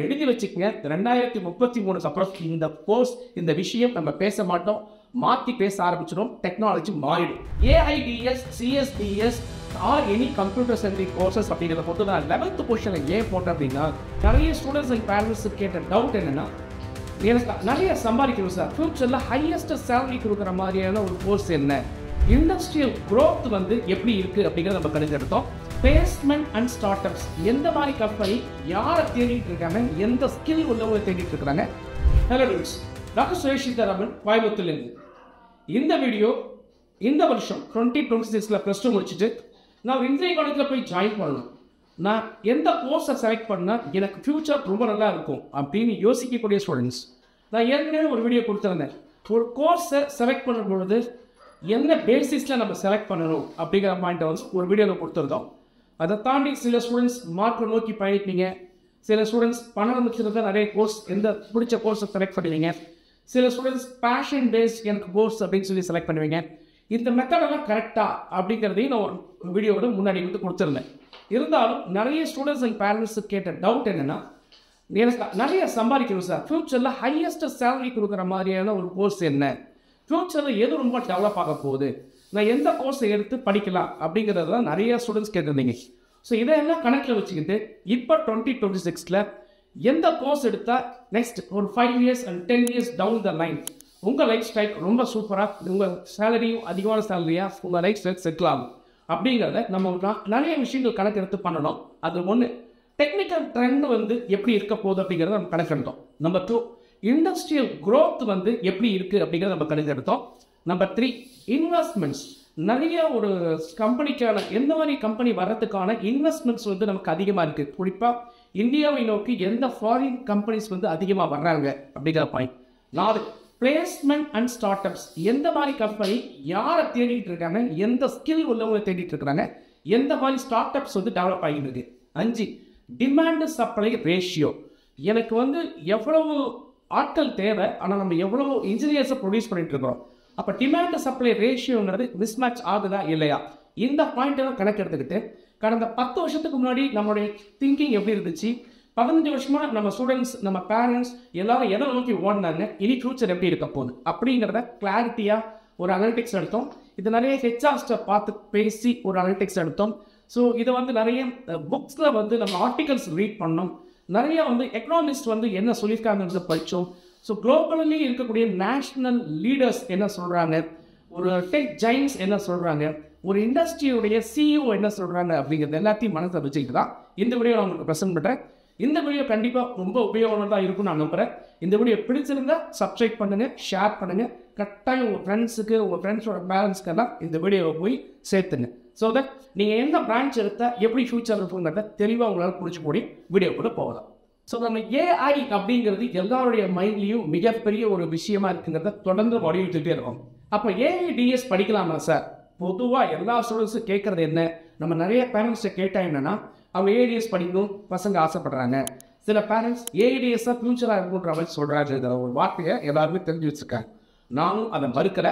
எழுதி வச்சுக்கங்க ரெண்டாயிரத்தி முப்பத்தி மூணுக்கு அப்புறம் இந்த கோர்ஸ் இந்த விஷயம் நம்ம பேச மாட்டோம் மாற்றி பேச ஆரம்பிச்சிடும் டெக்னாலஜி மாறிடும் AI DS CSDS or any computer centric courses அப்படிங்கிறத பொறுத்து நான் லெவன்த் பொசிஷனில் ஏன் போட்டேன் அப்படின்னா நிறைய ஸ்டூடெண்ட்ஸ் அண்ட் பேரண்ட்ஸ் கேட்ட டவுட் என்னன்னா எனக்கு நிறைய சம்பாதிக்கணும் சார் ஃபியூச்சரில் ஹையஸ்ட் சேலரி கொடுக்குற மாதிரியான ஒரு கோர்ஸ் என்ன இண்டஸ்ட்ரியல் growth வந்து எப்படி இருக்குது அப்படிங்கிறத நம்ம கணிஞ்செடுத்தோம் பிளேஸ்மெண்ட் அண்ட் ஸ்டார்ட் அப்ஸ் எந்த மாதிரி கம்பெனி யாரை தேடிட்டு இருக்காங்க எந்த ஸ்கில் உள்ளவங்க தேடிட்டு இருக்காங்க hello dudes doctor Suresh Sitaraman கோயம்புத்தூர்லேருந்து இந்த வீடியோ இந்த வருஷம் டுவெண்ட்டி டுவெண்ட்டி சிக்ஸில் ப்ளஸ் டூ முடிச்சுட்டு நான் இன்றைய காலேஜில் போய் ஜாயின் பண்ணணும் நான் எந்த கோர்ஸை செலக்ட் பண்ணால் எனக்கு ஃப்யூச்சர் ரொம்ப நல்லா இருக்கும் அப்படின்னு யோசிக்கக்கூடிய ஸ்டூடெண்ட்ஸ் நான் ஏற்கனவே ஒரு வீடியோ கொடுத்துருந்தேன் ஒரு கோர்ஸை செலக்ட் பண்ணும் பொழுது என்ன பேசிஸில் நம்ம செலக்ட் பண்ணணும் அப்படிங்கிற பாயிண்ட்டை வந்து ஒரு வீடியோவில் கொடுத்துருந்தோம் அதை தாண்டி சில ஸ்டூடெண்ட்ஸ் மார்க்கை நோக்கி பயணிப்பீங்க சில ஸ்டூடெண்ட்ஸ் பணம் வச்சுருந்தா நிறைய கோர்ஸ் எந்த பிடிச்ச கோர்ஸை செலக்ட் பண்ணுவீங்க சில ஸ்டூடெண்ட்ஸ் பேஷன் பேஸ் எனக்கு கோர்ஸ் அப்படின்னு சொல்லி செலக்ட் பண்ணுவீங்க இந்த மெத்தடெல்லாம் கரெக்டா அப்படிங்கிறதையும் நான் ஒரு வீடியோவோட முன்னாடி வந்து கொடுத்துருந்தேன் இருந்தாலும் நிறைய ஸ்டூடெண்ட்ஸ் அண்ட் பேரண்ட்ஸ் கேட்ட டவுட் என்னென்னா எனக்கு நிறைய சம்பாதிக்கணும் சார் ஃப்யூச்சரில் ஹையஸ்ட் சேலரி கொடுக்குற மாதிரியான ஒரு கோர்ஸ் என்ன ஃப்யூச்சரில் எது ரொம்ப டெவலப் ஆக போகுது நான் எந்த கோர்ஸை எடுத்து படிக்கலாம் அப்படிங்கிறது தான் நிறைய ஸ்டூடெண்ட்ஸ் கேட்டிருந்தீங்க ஸோ இதெல்லாம் கணக்கில் வச்சுக்கிட்டு இப்போ டுவெண்ட்டி டுவெண்ட்டி சிக்ஸில் எந்த கோர்ஸ் எடுத்தால் நெக்ஸ்ட் ஒரு five years and ten years down the line உங்கள் லைஃப் ஸ்டைல் ரொம்ப சூப்பராக உங்கள் சேலரியும் அதிகமான சேலரியாக உங்கள் லைஃப் ஸ்டைல் செட்டில் ஆகும் அப்படிங்கிறத நம்ம நா- நிறைய விஷயங்கள் கணக்கு எடுத்து பண்ணணும் அது ஒன்று டெக்னிக்கல் ட்ரெண்ட் வந்து எப்படி இருக்க போகுது அப்படிங்கிறத நம்ம கணக்கெடுத்தோம் நம்பர் டூ இண்டஸ்ட்ரியல் growth வந்து எப்படி இருக்குது அப்படிங்கிறத நம்ம கணக்கெடுத்தோம் நம்பர் த்ரீ இன்வெஸ்ட்மெண்ட்ஸ் நிறைய ஒரு கம்பெனிக்கான எந்த மாதிரி கம்பெனி வர்றதுக்கான இன்வெஸ்ட்மெண்ட்ஸ் வந்து நமக்கு அதிகமாக இருக்குது குறிப்பாக இந்தியாவை நோக்கி எந்த ஃபாரின் கம்பெனிஸ் வந்து அதிகமாக வர்றாங்க அப்படிங்கிற பாயிண்ட் நாலு பிளேஸ்மெண்ட் அண்ட் ஸ்டார்ட் அப்ஸ் எந்த மாதிரி கம்பெனி யாரை தேடிட்டு இருக்காங்க எந்த ஸ்கில் உள்ளவங்க தேடிட்டு இருக்காங்க எந்த மாதிரி ஸ்டார்ட் அப்ஸ் வந்து டெவலப் ஆகிட்டு இருக்கு அஞ்சு டிமாண்ட் சப்ளை ரேஷியோ எனக்கு வந்து எவ்வளவு ஆட்கள் தேவை ஆனால் நம்ம எவ்வளவு இன்ஜினியர்ஸை ப்ரொடியூஸ் பண்ணிட்டு இருக்கோம் அப்போ டிமாண்ட் சப்ளை ரேஷியோங்கிறது மிஸ்மேட்ச் ஆகுதா இல்லையா இந்த பாயிண்ட் எல்லாம் கணக்கு எடுத்துக்கிட்டு கடந்த பத்து வருஷத்துக்கு முன்னாடி நம்மளுடைய திங்கிங் எப்படி இருந்துச்சு பதினஞ்சு வருஷமா நம்ம ஸ்டூடெண்ட்ஸ் நம்ம பேரண்ட்ஸ் எல்லாரும் எதை நோக்கி ஓடினாங்க இனி ஃபியூச்சர் எப்படி இருக்க போகுது அப்படிங்கிறத கிளாரிட்டியாக ஒரு அனலிட்டிக்ஸ் எடுத்தோம் இது நிறைய ஹெச்ஆர்ஸ்ட்டை பார்த்து பேசி ஒரு அனலிட்டிக்ஸ் எடுத்தோம் ஸோ இதை வந்து நிறைய புக்ஸில் வந்து நம்ம ஆர்டிகல்ஸ் ரீட் பண்ணோம் நிறைய வந்து எக்கனாமிஸ்ட் வந்து என்ன சொல்லியிருக்காங்கன்றத படித்தோம் ஸோ குளோபலி இருக்கக்கூடிய நேஷ்னல் லீடர்ஸ் என்ன சொல்கிறாங்க ஒரு டெக் ஜைன்ஸ் என்ன சொல்கிறாங்க ஒரு இண்டஸ்ட்ரியுடைய சிஇஓ என்ன சொல்கிறாங்க அப்படிங்கிறது எல்லாத்தையும் மனசில் வச்சுக்கிட்டு தான் இந்த வீடியோ நான் உங்களுக்கு ப்ரெசென்ட் பண்ணுறேன் இந்த வீடியோ கண்டிப்பாக ரொம்ப உபயோகமாக இருக்கும் நான் நம்புகிறேன் இந்த வீடியோ பிடிச்சிருந்தா சப்ஸ்கிரைப் பண்ணுங்கள் ஷேர் பண்ணுங்கள் கட்டாயம் உங்கள் ஃப்ரெண்ட்ஸுக்கு உங்கள் ஃப்ரெண்ட்ஸோட பேரண்ட்ஸ்க்கெல்லாம் இந்த வீடியோவை போய் சேர்த்துங்க ஸோ தட் நீங்கள் எந்த பிரான்ச் எடுத்தால் எப்படி ஃபியூச்சர் இருக்குங்கிறத தெளிவாக உங்களால் புரிஞ்சு போடி வீடியோக்குள்ளே போகலாம் ஸோ நம்ம ஏஐ அப்படிங்கிறது எல்லாருடைய மைண்ட்லேயும் மிகப்பெரிய ஒரு விஷயமா இருக்குங்கிறத தொடர்ந்து வலியுறுத்திட்டே இருக்கோம் அப்போ ஏஐடிஎஸ் படிக்கலாமா சார் பொதுவாக எல்லா ஸ்டூடெண்ட்ஸும் கேட்குறது என்ன நம்ம நிறைய பேரண்ட்ஸை கேட்டால் என்னன்னா அவங்க ஏஐடிஎஸ் படிக்கணும் பசங்க ஆசைப்படுறாங்க சில பேரண்ட்ஸ் ஏஐடிஎஸ்ஸாக ஃபியூச்சராக இருக்குன்ற மாதிரி சொல்கிறாங்க ஒரு வார்த்தையை எல்லாருமே தெரிஞ்சு வச்சுருக்காங்க நானும் அதை மறுக்கல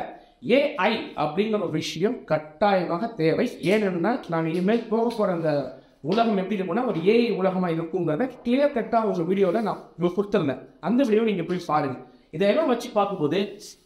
ஏஐ அப்படிங்கிற ஒரு விஷயம் கட்டாயமாக தேவை ஏனென்னா நாங்கள் இனிமேல் போக போகிற அந்த உலகம் எப்படி இருக்கும்னா ஒரு ஏஐ உலகமாக இருக்குங்கிறத கிளியர் கட்டாக ஒரு வீடியோவில் நான் உங்களுக்கு கொடுத்துருந்தேன் அந்த வீடியோ நீங்கள் போய் பாருங்க இதெல்லாம் வச்சு பார்க்கும்போது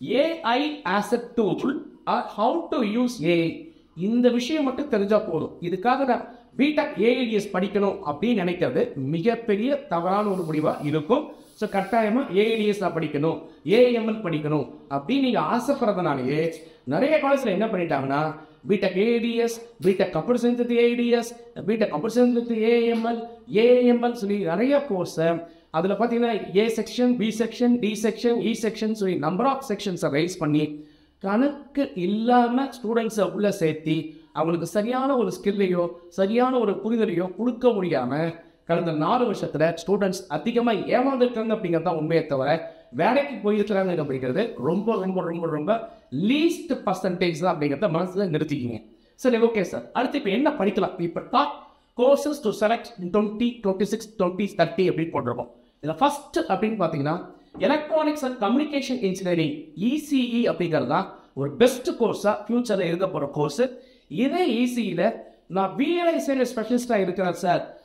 AI as a tool or how to use AI இந்த விஷயம் மட்டும் தெரிஞ்சா போதும் இதுக்காக நான் பிடெக் ஏஐடிஎஸ் படிக்கணும் அப்படின்னு நினைக்கிறது மிகப்பெரிய தவறான ஒரு முடிவாக இருக்கும் ஸோ கட்டாயமாக ஏஐடிஎஸ் நான் படிக்கணும் ஏஎம்எல் படிக்கணும் அப்படின்னு நீங்கள் ஆசைப்படுறதுனாலேயே நிறைய காலேஜில் என்ன பண்ணிட்டாங்கன்னா BTech ADS BTech computer science with ADS BTech computer science with AML AML சொல்லி நிறைய கோர்ஸை அதில் பார்த்தீங்கன்னா A section B section D section E section சொல்லி நம்பர் ஆஃப் செக்ஷன்ஸை ரைஸ் பண்ணி கணக்கு இல்லாமல் ஸ்டூடெண்ட்ஸை உள்ளே சேர்த்தி அவங்களுக்கு சரியான ஒரு ஸ்கில்லையோ சரியான ஒரு புரிதலையோ கொடுக்க முடியாமல் கடந்த நாலு வருஷத்தில் ஸ்டூடெண்ட்ஸ் அதிகமாக ஏமாந்துருக்காங்க அப்படிங்கிறது தான் உண்மையை தவிர வேலைக்கு போயிருக்கிறாங்க அப்படிங்கிறது ரொம்ப ரொம்ப ரொம்ப ரொம்ப லீஸ்ட் பர்சன்டேஜ் தான் அப்படிங்கிறத மனசில் நிறுத்திக்கிங்க சரி ஓகே சார் அடுத்து இப்போ என்ன படிக்கலாம் இப்போ top courses to select twenty twenty six twenty thirty அப்படின்னு போட்டிருக்கோம் இதில் ஃபர்ஸ்ட் அப்படின்னு பார்த்தீங்கன்னா electronics and communication engineering ECE அப்படிங்கிறது தான் ஒரு பெஸ்ட் கோர்ஸாக ஃபியூச்சரில் இருக்க போகிற கோர்ஸு இதே இசியில் நான் விஎல்ஐ சைடு ஸ்பெஷலிஸ்டாக இருக்கிறேன் சார்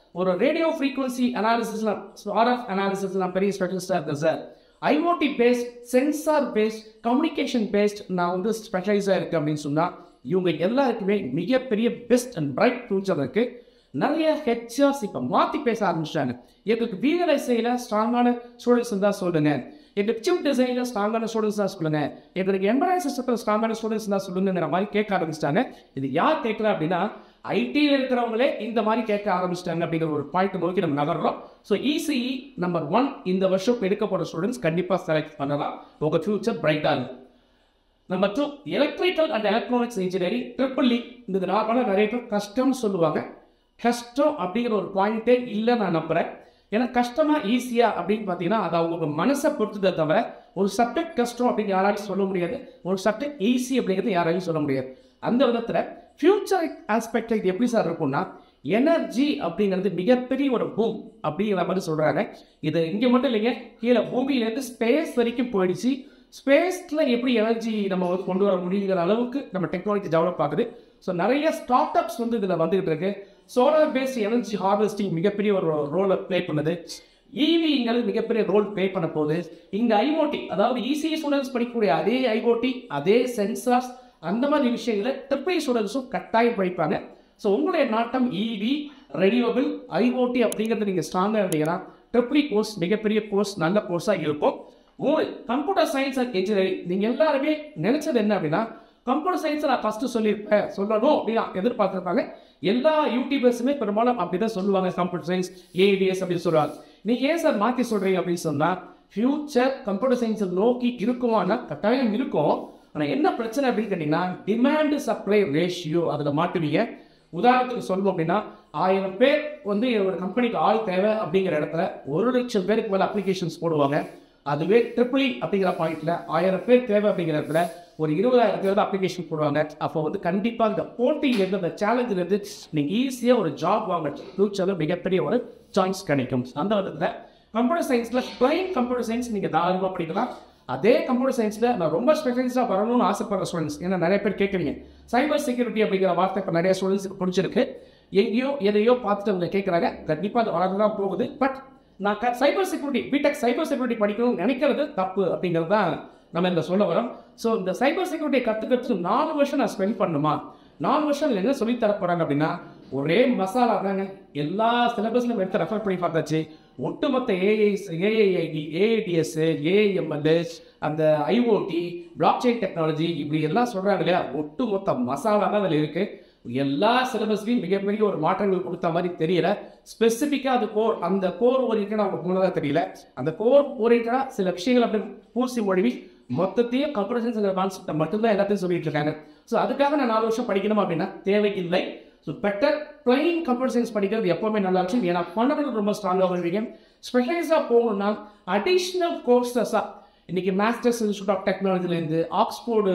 ஒரு ரேடியோ ஃப்ரீக்வன்சி அனாலிசிஸ்லாம் ஆர்எஃப் அனாலிசிஸ்லாம் பெரிய ஸ்பெஷலிஸ்டாக இருக்கேன் sir IoT based sensor based communication based நான் வந்து ஸ்பெஷலைஸாக இருக்கேன் அப்படின்னு சொன்னால் இவங்க எல்லாருக்குமே மிகப்பெரிய பெஸ்ட் அண்ட் பிரைட் ஃபியூச்சர் இருக்குது நிறைய ஹெச்ஆர்ஸ் இப்போ மாற்றி பேச ஆரம்பிச்சிட்டாங்க எங்களுக்கு விஎல்ஐசியில் ஸ்ட்ராங்கான ஸ்டூடெண்ட்ஸ் இருந்தால் சொல்லுங்க எங்களுக்கு சிப் டிசைனில் ஸ்ட்ராங்கான ஸ்டூடெண்ட்ஸ் தான் சொல்லுங்க எங்களுக்கு எம்பராய்ட் சிஸ்டத்தில் ஸ்ட்ராங்கான ஸ்டூடெண்ட்ஸ் தான் சொல்லுங்கிற மாதிரி கேட்க ஆரம்பிச்சிட்டாங்க இது யார் கேட்கல அப்படின்னா ஐடியில் இருக்கிறவங்களே இந்த மாதிரி கேட்க ஆரம்பிச்சிட்டாங்க அப்படிங்கிற ஒரு பாயிண்ட் நோக்கி நம்ம நகர்றோம் ஸோ இசிஇ நம்பர் ஒன் இந்த வருஷம் எடுக்க போகிற ஸ்டூடெண்ட்ஸ் கண்டிப்பாக செலக்ட் பண்ணலாம் உங்கள் ஃபியூச்சர் பிரைட்டாக இருக்கும் number two electrical and electronics engineering triple E இந்த நார்மலாக நிறைய பேர் கஷ்டம்னு சொல்லுவாங்க கஷ்டம் அப்படிங்கிற ஒரு பாயிண்ட்டே இல்லை நான் நம்புகிறேன் ஏன்னா கஷ்டமாக ஈஸியாக அப்படின்னு பார்த்தீங்கன்னா அது அவங்க மனசை பொறுத்ததை தவிர ஒரு சப்ஜெக்ட் கஷ்டம் அப்படின்னு யாராலையும் சொல்ல முடியாது ஒரு சப்ஜெக்ட் ஈஸி அப்படிங்கிறது யாராலையும் சொல்ல முடியாது அந்த விதத்தில் ஃபியூச்சர் ஆஸ்பெக்ட் இது எப்படி சார் இருக்கும்னா எனர்ஜி அப்படிங்கிறது மிகப்பெரிய ஒரு பூம் அப்படிங்கிற மாதிரி சொல்கிறாங்க இது இங்கே மட்டும் இல்லைங்க கீழே பூமியிலேருந்து ஸ்பேஸ் வரைக்கும் போயிடுச்சு ஸ்பேஸில் எப்படி எனர்ஜி நம்ம வந்து கொண்டு வர முடியுங்கிற அளவுக்கு நம்ம டெக்னாலஜி டெவலப் ஆகுது ஸோ நிறைய ஸ்டார்ட் அப்ஸ் வந்து இதில் வந்துகிட்டு இருக்கு சோலார் பேஸ்ட் எனர்ஜி ஹார்வெஸ்டிங் மிகப்பெரிய ஒரு ரோலை ப்ளே பண்ணுது ஈவிங்கிறது மிகப்பெரிய ரோல் ப்ளே பண்ண போகுது இங்கே ஐஓடி அதாவது இசிஇ ஸ்டூடெண்ட்ஸ் படிக்கக்கூடிய அதே ஐஓடி அதே சென்சார்ஸ் அந்த மாதிரி விஷயங்களை ட்ரிபிள் ஸ்டூடெண்ட்ஸும் கட்டாயம் படிப்பாங்க ஸோ உங்களுடைய நாட்டம் இவி ரெனியூவபிள் ஐஓடி அப்படிங்கிறது நீங்கள் ஸ்ட்ராங்காக இருந்தீங்கன்னா ட்ரிபிள் கோர்ஸ் மிகப்பெரிய கோர்ஸ் நல்ல கோர்ஸாக இருக்கும் மூணு கம்ப்யூட்டர் சயின்ஸ் அண்ட் இன்ஜினியரிங் நீங்கள் எல்லாருமே நினைச்சது என்ன அப்படின்னா கம்ப்யூட்டர் சயின்ஸ் நான் ஃபஸ்ட்டு சொல்லியிருப்பேன் சொல்லணும் அப்படின்னு எதிர்பார்த்துருப்பாங்க எல்லா யூடியூபர்ஸுமே பெரும்பாலும் அப்படி தான் சொல்லுவாங்க கம்ப்யூட்டர் சயின்ஸ் ஏடிஎஸ் அப்படின்னு சொல்லுவாங்க நீங்கள் ஏன் சார் மாற்றி சொல்கிறீங்க அப்படின்னு சொன்னால் ஃபியூச்சர் கம்ப்யூட்டர் சயின்ஸை நோக்கி இருக்குமானா கட்டாயம் இருக்கும் ஆனால் என்ன பிரச்சனை அப்படின்னு கேட்டிங்கன்னா டிமாண்டு சப்ளை ரேஷியோ அதில் மாட்டுவீங்க உதாரணத்துக்கு சொல்லணும் அப்படின்னா ஆயிரம் பேர் வந்து ஒரு கம்பெனிக்கு ஆள் தேவை அப்படிங்கிற இடத்துல ஒரு லட்சம் பேருக்கு மேலே அப்ளிகேஷன்ஸ் போடுவாங்க அதுவே ட்ரிபிள் அப்படிங்கிற பாயிண்ட்ல ஆயிரம் பேர் தேவை அப்படிங்கிற இடத்துல ஒரு இருபதாயிரம் பேர் தான் அப்ளிகேஷன் போடுவாங்க அப்போ வந்து கண்டிப்பாக இந்த போட்டியிலேருந்து அந்த சேலஞ்சிலேருந்து நீங்கள் ஈஸியாக ஒரு ஜாப் வாங்க ஃபியூச்சரில் மிகப்பெரிய ஒரு சாய்ஸ் கிடைக்கும் அந்த விதத்தில் கம்ப்யூட்டர் சயின்ஸில் பிளைன் கம்ப்யூட்டர் சயின்ஸ் நீங்கள் தாராளமாக படிக்கலாம் அதே கம்ப்யூட்டர் சயின்ஸில் நான் ரொம்ப ஸ்பெஷலிஸ்டாக வரணும்னு ஆசைப்படுற ஸ்டூடெண்ட்ஸ் ஏன்னா நிறைய பேர் கேட்குறீங்க சைபர் செக்யூரிட்டி அப்படிங்கிற வார்த்தை இப்போ நிறைய ஸ்டூடெண்ட்ஸுக்கு பிடிச்சிருக்கு எங்கேயோ எதையோ பார்த்துட்டு அவங்க கேட்குறாங்க கண்டிப்பாக அது வளர்ந்து தான் போகுது பட் நான் cyber security BTech cyber security படிக்கணும்னு நினைக்கிறது தப்பு அப்படிங்கிறது தான் நம்ம இந்த சொல்ல வரோம் ஸோ இந்த சைபர் செக்யூரிட்டி கற்றுக்கிறதுக்கு நாலு வருஷம் நான் ஸ்பெண்ட் பண்ணுமா நாலு வருஷம் என்ன சொல்லி தர போகிறாங்க அப்படின்னா ஒரே மசாலா தாங்க எல்லா சிலபஸ்லையும் எடுத்து ரெஃபர் பண்ணி பார்த்தாச்சு ஒட்டுமொத்த ஏஐஸ் ஏஐஐடி ஏஐடிஎஸ் ஏஐஎம்எல் அந்த ஐஓடி பிளாக் செயின் டெக்னாலஜி இப்படி எல்லாம் சொல்கிறாங்க இல்லையா ஒட்டுமொத்த மசாலா தான் அதில் இருக்குது எல்லா சிலபஸ்லையும் மிகப்பெரிய ஒரு மாற்றங்கள் கொடுத்த மாதிரி தெரியல ஸ்பெசிஃபிக்காக அது கோர் அந்த கோர் ஓரியன்டாக அவங்க போனதாக தெரியல அந்த கோர் ஓரியன்டாக சில விஷயங்கள் அப்படி பூசி மொழிவி மொத்தத்தையும் கம்ப்யூட்டர் சயின்ஸ்ங்கிற கான்செப்டை மட்டும்தான் எல்லாத்தையும் சொல்லிட்டு இருக்காங்க ஸோ அதுக்காக நான் நாலு வருஷம் படிக்கணும் அப்படின்னா தேவையில்லை so better plain computer science படிக்கிறது எப்போவுமே நல்லா இருக்கும் ஏன்னா ஃபண்டமெண்டல் ரொம்ப ஸ்ட்ராங்காக வருவீங்க ஸ்பெஷலைஸாக போகணும்னா அடிஷ்னல் கோர்சஸாக இன்னைக்கு மாஸ்டர்ஸ் இன்ஸ்டியூட் ஆஃப் டெக்னாலஜிலேருந்து ஆக்ஸ்போர்டு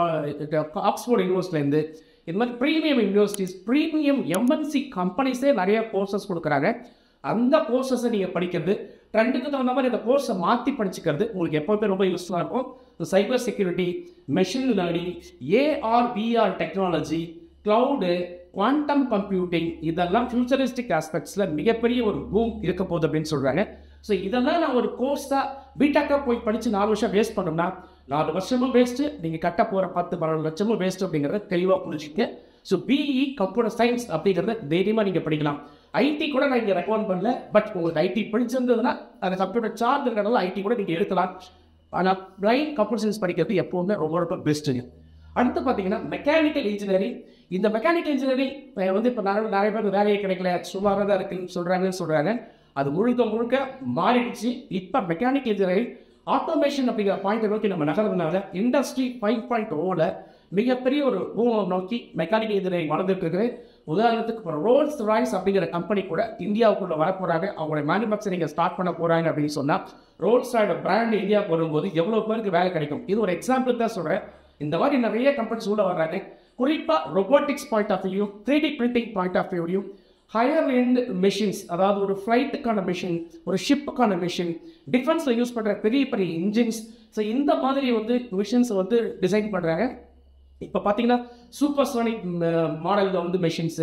ஆக்ஸ்போர்டு யூனிவர்சிட்டிலேருந்து இது மாதிரி ப்ரீமியம் யூனிவர்சிட்டிஸ் ப்ரீமியம் எம்என்சி கம்பெனிஸே நிறைய கோர்சஸ் கொடுக்குறாங்க அந்த கோர்சஸை நீங்கள் படிக்கிறது ட்ரெண்டுக்கு தகுந்த மாதிரி அந்த கோர்ஸை மாற்றி படிச்சுக்கிறது உங்களுக்கு எப்போவுமே ரொம்ப யூஸ்ஃபுல்லாக இருக்கும் cyber security machine learning AR VR technology cloud quantum computing இதெல்லாம் ஃபியூச்சரிஸ்டிக் ஆஸ்பெக்ட்ஸில் மிகப்பெரிய ஒரு பூம் இருக்க போகுது அப்படின்னு சொல்கிறாங்க ஸோ இதெல்லாம் நான் ஒரு கோர்ஸாக பிடெக்காக போய் படித்து நாலு வருஷம் வேஸ்ட் பண்ணோம்னா நாலு வருஷமும் வேஸ்ட்டு நீங்கள் கட்ட போகிற பத்து பன்னெண்டு லட்சமும் வேஸ்ட் அப்படிங்கிறத தெளிவாக புரிஞ்சுக்க ஸோ பிஇ கம்ப்யூட்டர் சயின்ஸ் அப்படிங்கிறத தைரியமாக நீங்கள் படிக்கலாம் ஐடி கூட நான் இங்கே ரெக்கமெண்ட் பண்ணல பட் உங்களுக்கு ஐடி படிச்சிருந்ததுன்னா அந்த கம்ப்யூட்டர் சார்ஜ் இருக்கிறதால ஐடி கூட நீங்கள் எடுக்கலாம் ஆனால் பிளைன் கம்ப்யூட்டர் சயின்ஸ் படிக்கிறது எப்போவுமே ரொம்ப ரொம்ப பெஸ்ட்டுங்க அடுத்து பார்த்தீங்கன்னா மெக்கானிக்கல் இன்ஜினியரிங் இந்த மெக்கானிக்கல் இன்ஜினியரிங் வந்து இப்போ நிறைய நிறைய பேர் வேலையே கிடைக்கல சுமாராக தான் இருக்குன்னு சொல்கிறாங்கன்னு சொல்கிறாங்க அது முழுக்க முழுக்க மாறிடுச்சு இப்போ மெக்கானிக்கல் இன்ஜினியரிங் ஆட்டோமேஷன் அப்படிங்கிற பாயிண்ட்டை நோக்கி நம்ம நகர்றதுனால இண்டஸ்ட்ரி ஃபைவ் பாயிண்ட் ஓவில் மிகப்பெரிய ஒரு பூமை நோக்கி மெக்கானிக்கல் இன்ஜினியரிங் வளர்ந்துட்டு இருக்குது உதாரணத்துக்கு இப்போ ரோல்ஸ் ராய்ஸ் அப்படிங்கிற கம்பெனி கூட இந்தியாவுக்குள்ள வர போகிறாங்க அவங்களுடைய மேனுஃபேக்சரிங்கை ஸ்டார்ட் பண்ண போகிறாங்க அப்படின்னு சொன்னால் ரோல்ஸ் ராயோட பிராண்ட் இந்தியாவுக்கு வரும்போது எவ்வளோ பேருக்கு வேலை கிடைக்கும் இது ஒரு எக்ஸாம்பிள் தான் சொல்கிறேன் இந்த மாதிரி நிறைய கம்பெனிஸ் உள்ள வர்றாங்க குறிப்பாக robotics point of view three D printing point of view higher end machines அதாவது ஒரு ஃப்ளைட்டுக்கான மிஷின் ஒரு ஷிப்புக்கான மிஷின் டிஃபென்ஸில் யூஸ் பண்ணுற பெரிய பெரிய இன்ஜின்ஸ் ஸோ இந்த மாதிரி வந்து மிஷின்ஸை வந்து டிசைன் பண்ணுறாங்க இப்போ பார்த்தீங்கன்னா சூப்பர் சோனிக் மாடலில் வந்து மெஷின்ஸு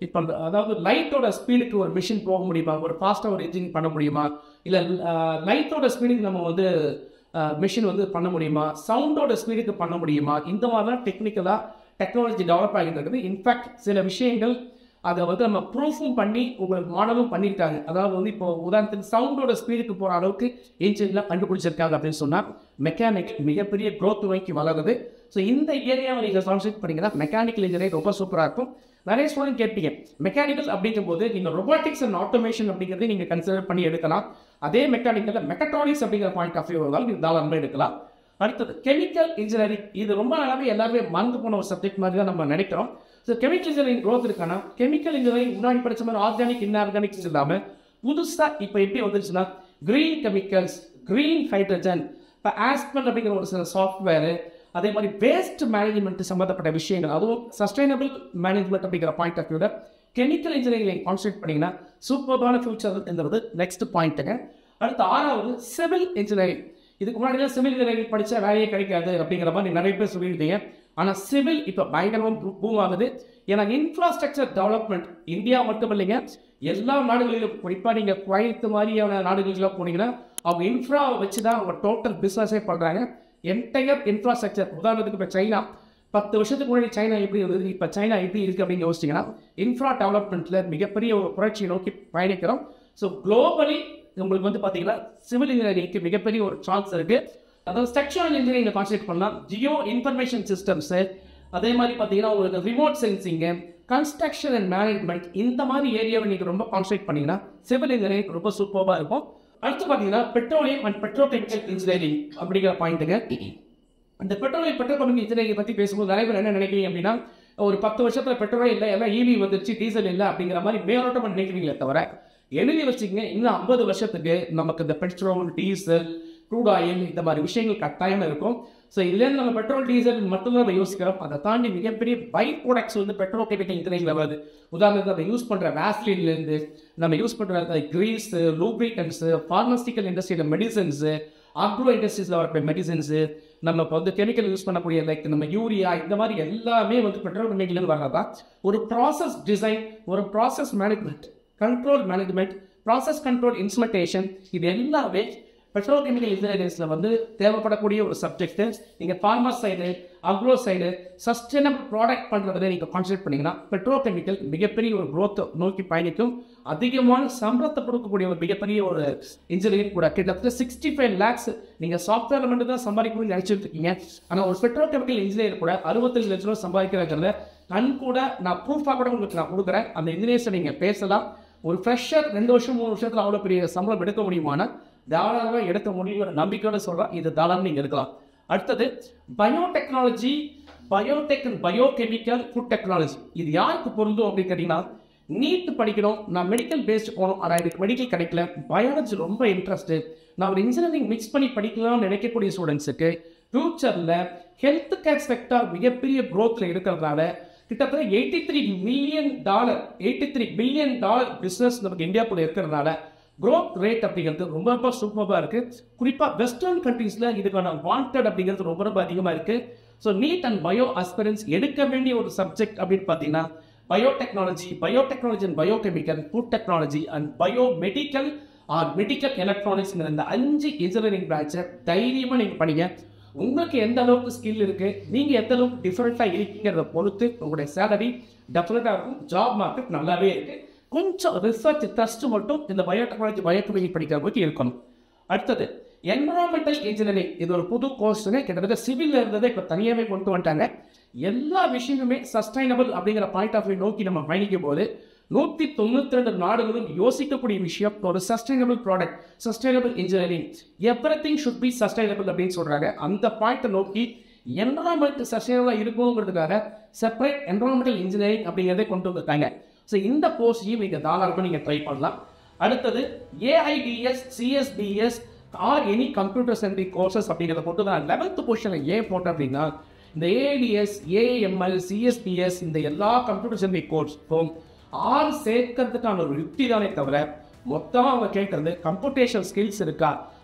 இப்போ அதாவது லைட்டோட ஸ்பீடுக்கு ஒரு மிஷின் போக முடியுமா ஒரு ஃபாஸ்ட்டாக ஒரு இன்ஜின் பண்ண முடியுமா இல்லை லைட்டோட ஸ்பீடுக்கு நம்ம வந்து மிஷின் வந்து பண்ண முடியுமா சவுண்டோட ஸ்பீடுக்கு பண்ண முடியுமா இந்த மாதிரிலாம் டெக்னிக்கலாக டெக்னாலஜி டெவலப் ஆகிட்டு இருக்குது இன்ஃபேக்ட் சில விஷயங்கள் அதை வந்து நம்ம ப்ரூஃபும் பண்ணி உங்களுக்கு மாடலும் பண்ணியிருக்காங்க அதாவது வந்து இப்போ உதாரணத்துக்கு சவுண்டோட ஸ்பீடுக்கு போகிற அளவுக்கு இன்ஜின்லாம் கண்டுபிடிச்சிருக்காங்க அப்படின்னு சொன்னால் மெக்கானிக் மிகப்பெரிய growth நோக்கி வளருது ஸோ இந்த ஏரியாவை நீங்கள் கான்சென்ட் பண்ணீங்கன்னா மெக்கானிக்கல் இன்ஜினியரிங் ரொம்ப சூப்பராக இருக்கும் நிறைய ஸ்டூடெண்ட் கேட்பீங்க மெக்கானிக்கல் அப்படிங்கும்போது நீங்கள் ரொபாட்டிக்ஸ் அண்ட் ஆட்டோமேஷன் அப்படிங்கிறதை நீங்கள் கன்சிடர் பண்ணி எடுக்கலாம் அதே மெக்கானிக்கலில் மெக்கட்ரானிக்ஸ் அப்படிங்கிற பாயிண்ட் ஆஃப் வியூ இருந்தாலும் நீங்கள் தாராளமாக எடுக்கலாம் அடுத்தது கெமிக்கல் இன்ஜினியரிங் இது ரொம்ப நாளாவே எல்லாருமே மறந்து போன ஒரு சப்ஜெக்ட் மாதிரி தான் நம்ம நினைக்கிறோம் ஸோ கெமிக்கல் இன்ஜினியரிங் growth இருக்கானா கெமிக்கல் இன்ஜினியரிங் முன்னாடி படிச்ச மாதிரி ஆர்கானிக் இன்ஆர்கானிக்ஸ் இல்லாமல் புதுசாக இப்போ எப்படி வந்துருச்சுன்னா கிரீன் கெமிக்கல்ஸ் கிரீன் ஹைட்ரஜன் இப்போ ஆஸ்பன் அப்படிங்கிற ஒரு சில சாஃப்ட்வேரு அதே மாதிரி வேஸ்ட் மேனேஜ்மெண்ட் சம்மந்தப்பட்ட விஷயங்கள் அதுவும் சஸ்டைனபிள் மேனேஜ்மெண்ட் அப்படிங்கிற பாயிண்ட் ஆஃப் வியூவில் கெமிக்கல் இன்ஜினியரிங் கான்சென்ட்ரேட் பண்ணிங்கன்னா சூப்பர்பான ஃபியூச்சர் என்றது நெக்ஸ்ட் பாயிண்ட்டுங்க அடுத்து ஆறாவது சிவில் இன்ஜினியரிங் இதுக்கு முன்னாடி சிவில் இன்ஜினியரிங் படித்தா வேலையே கிடைக்காது அப்படிங்கிற மாதிரி நிறைய பேர் சொல்லியிருந்தீங்க ஆனால் சிவில் இப்போ பயங்கரமாக பூம் ஆகுது ஏன்னா இன்ஃப்ராஸ்ட்ரக்சர் டெவலப்மெண்ட் இந்தியா மட்டும் இல்லைங்க எல்லா நாடுகளிலும் குறிப்பாக நீங்கள் குவைத்து மாதிரியான நாடுகளுக்குலாம் போனீங்கன்னா அவங்க இன்ஃப்ராவை வச்சு தான் அவங்க டோட்டல் பிஸ்னஸே பண்ணுறாங்க என்டையர் இன்ஃப்ராஸ்ட்ரக்சர் உதாரணத்துக்கு இப்போ சைனா பத்து வருஷத்துக்கு முன்னாடி சைனா எப்படி இருந்தது இப்போ சைனா எப்படி இருக்குது அப்படின்னு யோசிச்சிங்கன்னா இன்ஃப்ரா டெவலப்மெண்ட்டில் மிகப்பெரிய ஒரு புரட்சியை நோக்கி பயணிக்கிறோம் ஸோ குளோபலி உங்களுக்கு வந்து பார்த்தீங்கன்னா சிவில் இன்ஜினியரிங்க்கு மிகப்பெரிய ஒரு சான்ஸ் இருக்குது அதாவது ஸ்ட்ரக்சரல் இன்ஜினியரிங் கான்சென்ட்ரேட் பண்ணலாம் ஜியோ இன்ஃபர்மேஷன் சிஸ்டம்ஸு அதே மாதிரி பார்த்தீங்கன்னா உங்களுக்கு remote sensing construction and management இந்த மாதிரி ஏரியாவை நீங்கள் ரொம்ப கான்சென்ட்ரேட் பண்ணீங்கன்னா சிவில் இன்ஜினியரிங் ரொம்ப சூப்பராக இருக்கும் அடுத்து பார்த்தீங்கன்னா பெட்ரோலியம் அண்ட் பெட்ரோகெமிக்கல் இன்ஜினியரிங் அப்படிங்கிற பாயிண்ட்டுங்க இந்த பெட்ரோலியம் பெட்ரோகெமிக்கல் இன்ஜினியரிங் பற்றி பேசும்போது நிறைய பேர் என்ன நினைக்கிறீங்க அப்படின்னா ஒரு பத்து வருஷத்துல பெட்ரோலே இல்லை எல்லாம் ஈவி வந்துருச்சு டீசல் இல்லை அப்படிங்கிற மாதிரி மேலோட்டமாக நினைக்கிறீங்களே தவிர எழுதி வச்சுக்கங்க இன்னும் ஐம்பது வருஷத்துக்கு நமக்கு இந்த பெட்ரோல் டீசல் க்ரூட் ஆயில் இந்த மாதிரி விஷயங்கள் கட்டாயம் இருக்கும் ஸோ இதுலேருந்து நம்ம பெட்ரோல் டீசல் மட்டும்தான் நம்ம யோசிக்கிறோம் அதை தாண்டி மிகப்பெரிய பை ப்ராடக்ட்ஸ் வந்து பெட்ரோல் கெமிக்கல் இன்ஜினியரிங் வருது உதாரணத்துக்கு நம்ம யூஸ் பண்ணுற வேஸ்லின்லேருந்து நம்ம யூஸ் பண்ணுற கிரீஸு லூப்ரிகன்ஸு ஃபார்மஸ்டிக்கல் இண்டஸ்ட்ரியில் மெடிசன்ஸு அக்ரோ இண்டஸ்ட்ரீஸில் வரக்கூடிய மெடிசன்ஸு நம்ம இப்போ வந்து கெமிக்கல் யூஸ் பண்ணக்கூடிய லைக் நம்ம யூரியா இந்த மாதிரி எல்லாமே வந்து பெட்ரோல் கெமிக்கல்லேருந்து வர்றதா ஒரு ப்ராசஸ் டிசைன் ஒரு process management control management process control instrumentation இது எல்லாமே பெட்ரோல் கெமிக்கல் இன்ஜினியரிங்ஸில் வந்து தேவைப்படக்கூடிய ஒரு சப்ஜெக்ட்டு நீங்கள் farmer side agro side sustainable product பண்ணுறதுல நீங்கள் கான்சன்ட்ரேட் பண்ணிங்கன்னா பெட்ரோல் கெமிக்கல் மிகப்பெரிய ஒரு growth நோக்கி பயணிக்கும் அதிகமான சம்பளத்தை கொடுக்கக்கூடிய ஒரு மிகப்பெரிய ஒரு இன்ஜினியரிங் கூட கிட்டத்தட்ட சிக்ஸ்டி ஃபைவ் லேக்ஸ் நீங்கள் சாஃப்ட்வேர் மட்டும் தான் சம்பாதிக்கணும்னு நினச்சிட்டு இருக்கீங்க ஆனால் ஒரு பெட்ரோல் கெமிக்கல் இன்ஜினியர் கூட அறுபத்தஞ்சு லட்ச ரூபா சம்பாதிக்கிறாங்கிறத கண் கூட நான் ப்ரூஃபாக கூட உங்களுக்கு நான் கொடுக்குறேன் அந்த இன்ஜினியர்ஸை நீங்கள் பேசலாம் ஒரு ஃப்ரெஷர் ரெண்டு வருஷம் மூணு வருஷத்தில் அவ்வளோ பெரிய சம்பளம் எடுக்க முடியுமானா தாராளமாக எடுக்க முடியுங்கிற நம்பிக்கையோட சொல்கிறேன் இது தாராளம் நீங்கள் எடுக்கலாம் அடுத்தது biotechnology biotech and biochemical food technology இது யாருக்கு பொருந்தும் அப்படின்னு கேட்டிங்கன்னா நீட் படிக்கணும் நான் மெடிக்கல் பேஸ்ட் போகணும் ஆனால் எனக்கு மெடிக்கல் கிடைக்கல பயாலஜி ரொம்ப இன்ட்ரெஸ்ட்டு நான் ஒரு இன்ஜினியரிங் மிக்ஸ் பண்ணி படிக்கலாம்னு நினைக்கக்கூடிய ஸ்டூடெண்ட்ஸுக்கு ஃப்யூச்சரில் ஹெல்த் கேர் செக்டார் மிகப்பெரிய க்ரோத்தில் இருக்கிறதுனால கிட்டத்தட்ட eighty three million dollar eighty three billion dollar business நமக்கு இந்தியாவுக்குள்ள இருக்கிறதுனால growth ரேட் அப்படிங்கிறது ரொம்ப ரொம்ப சூப்பராக இருக்குது குறிப்பாக வெஸ்டர்ன் கண்ட்ரீஸில் இதுக்கான வாண்டட் அப்படிங்கிறது ரொம்ப ரொம்ப அதிகமாக இருக்குது so NEET and bio aspirants எடுக்க வேண்டிய ஒரு சப்ஜெக்ட் அப்படின்னு பார்த்தீங்கன்னா biotechnology biotechnology and biochemical food technology and bio medical or medical எலக்ட்ரானிக்ஸ்ங்கிற இந்த அஞ்சு இன்ஜினியரிங் பிரான்ச்சை தைரியமாக நீங்கள் படிங்க உங்களுக்கு எந்த அளவுக்கு ஸ்கில் இருக்கு நீங்க எந்த அளவுக்கு டிஃபரெண்ட்டாக இருக்கீங்கிறத பொறுத்து உங்களுடைய சேலரி டெஃபினட்டாக இருக்கும் ஜாப் மார்க்கெட் நல்லாவே இருக்கு கொஞ்சம் ரிசர்ச் ட்ரஸ்ட் மட்டும் இந்த பயோடெக்னாலஜி பயோகெமிக்கல் படிக்கிறவங்களுக்கு இருக்கணும் அடுத்தது என்வரான்மெண்டல் இன்ஜினியரிங் இது ஒரு புது கோர்ஸுங்க கிட்டத்தட்ட சிவில்ல இருந்ததை இப்போ தனியாகவே கொண்டு வந்துட்டாங்க எல்லா விஷயமுமே சஸ்டைனபிள் அப்படிங்கிற பாயிண்ட் ஆஃப் வியூ நோக்கி நம்ம பயணிக்கும் போது நூற்றி தொண்ணூற்றி ரெண்டு நாடுகளும் யோசிக்கக்கூடிய விஷயம் ஒரு sustainable product sustainable engineering everything should be sustainable அப்படின்னு சொல்கிறாங்க அந்த பாயிண்ட்டை நோக்கி என்வரான்மெண்ட் சஸ்டைனபிளாக இருக்கணுங்கிறதுக்காக செப்பரேட் என்வரான்மெண்டல் இன்ஜினியரிங் அப்படிங்கிறதை கொண்டு வந்திருக்காங்க ஸோ இந்த கோர்ஸையும் நீங்கள் தாராளமாக நீங்கள் ட்ரை பண்ணலாம் அடுத்தது AI DS CSBS or any computer centric courses அப்படிங்கிறத போட்டு தான் லெவன்த் பொசிஷனில் ஏன் போட்டேன் அப்படின்னா இந்த ஏஐடிஎஸ் ஏஎம்எல் சிஎஸ்பிஎஸ் இந்த எல்லா கம்ப்யூட்டர் சென்ட்ரிக் கோர்ஸுக்கும் ஆறு சேர்க்கறதுக்கான ஒரு யுக்தி தானே தவிர மொத்தமாக அவங்க கேட்கறது கம்ப்யூட்டேஷன் ஸ்கில்ஸ் இருக்கா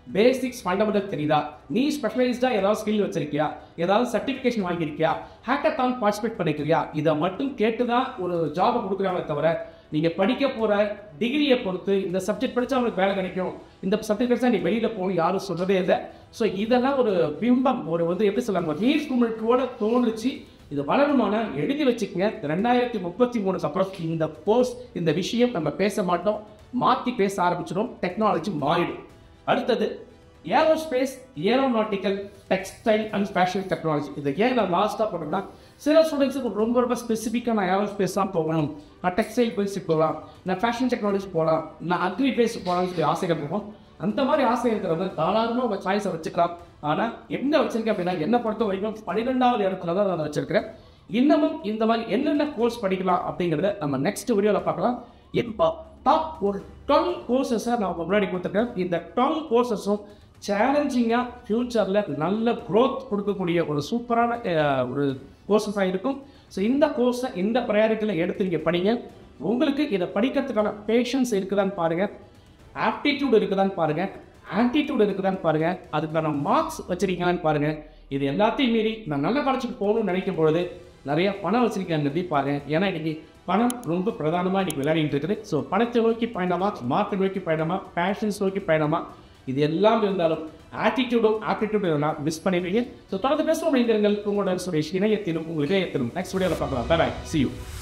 பேசிக்ஸ் ஃபண்டமெண்டல் தெரியுதா நீ ஸ்பெஷலைஸ்டாக ஏதாவது ஸ்கில் வச்சிருக்கியா ஏதாவது சர்டிஃபிகேஷன் வாங்கியிருக்கியா ஹேக்கத்தான் பார்ட்டிசிபேட் பண்ணிக்கிறியா இதை மட்டும் கேட்டு தான் ஒரு ஜாபை கொடுக்குறாங்களே தவிர நீங்கள் படிக்க போகிற டிகிரியை பொறுத்து இந்த சப்ஜெக்ட் படித்தா உங்களுக்கு வேலை கிடைக்கும் இந்த சப்ஜெக்ட் படித்தா நீ வெளியில் போகணும் யாரும் சொல்கிறதே இல்லை ஸோ இதெல்லாம் ஒரு பிம்பம் ஒரு வந்து எப்படி சொல்லுவாங்க ஒரு நீர் குமிழ்கோட தோணுச்சு இது வளருமான எழுதி வச்சுக்கங்க ரெண்டாயிரத்தி முப்பத்தி மூணுக்கு அப்புறம் இந்த கோர்ஸ் இந்த விஷயம் நம்ம பேச மாட்டோம் மாற்றி பேச ஆரம்பிச்சிடும் டெக்னாலஜி மாறிடும் அடுத்தது aerospace aeronautical textile and fashion technology இதை ஏன் நான் லாஸ்ட்டாக போட்டேன்னா சில ஸ்டூடெண்ட்ஸுக்கு ரொம்ப ரொம்ப ஸ்பெசிஃபிக்காக நான் ஏரோஸ்பேஸ் தான் போகணும் நான் டெக்ஸ்டைல் பேஸுக்கு போகலாம் நான் ஃபேஷன் டெக்னாலஜி போகலாம் நான் அக்ரி பேஸ் போகலாம்னு சொல்லி ஆசைகள் இருக்கும் அந்த மாதிரி ஆசை இருக்கிறவங்க தாராளமாக உங்கள் சாய்ஸை வச்சுக்கலாம் ஆனால் எங்கே வச்சிருக்கேன் அப்படின்னா என்னை பொறுத்த வரைக்கும் பன்னிரெண்டாவது இடத்துல தான் நான் வச்சிருக்கிறேன் இன்னமும் இந்த மாதிரி என்னென்ன கோர்ஸ் படிக்கலாம் அப்படிங்கிறத நம்ம நெக்ஸ்ட் வீடியோவில் பார்க்கலாம் இப்போ டாப் ஒரு டுவெல் கோர்சஸை நான் உங்க முன்னாடி கொடுத்துருக்கேன் இந்த டுவெல் கோர்சஸும் சேலஞ்சிங்காக ஃப்யூச்சரில் நல்ல க்ரோத் கொடுக்கக்கூடிய ஒரு சூப்பரான அஹ், ஒரு கோர்சஸாக இருக்கும் ஸோ இந்த கோர்ஸை இந்த ப்ரையாரிட்டியில் எடுத்து நீங்கள் படிங்க உங்களுக்கு இதை படிக்கிறதுக்கான பேஷன்ஸ் இருக்குதான்னு பாருங்கள் ஆப்டிடியூட் இருக்குதான்னு பாருங்க ஆன்டிடியூட் இருக்குதான்னு பாருங்க அதுக்கான மார்க்ஸ் வச்சிருக்கீங்களான்னு பாருங்க இது எல்லாத்தையும் மீறி நான் நல்ல காலேஜுக்கு போகணும்னு நினைக்கும் பொழுது நிறைய பணம் வச்சிருக்கேன் பாருங்க ஏன்னா இன்னைக்கு பணம் ரொம்ப பிரதானமாக இன்னைக்கு விளையாடிட்டு இருக்குது ஸோ பணத்தை நோக்கி பயணமா மார்க்கெட் நோக்கி பயணமா பேஷன்ஸ் நோக்கி பயணமா இது எல்லாம் இருந்தாலும் ஆட்டிடியூடும் ஆப்டிடியூடும் எல்லாம் மிஸ் பண்ணிடுவீங்க ஸோ தொடர்ந்து பேசுவோம் இணைந்திருங்கள் உங்களோட சுரேஷ் இணையத்திலும் உங்கள் இதயத்திலும் நெக்ஸ்ட் வீடியோவில் பார்க்கலாம் பை சி யூ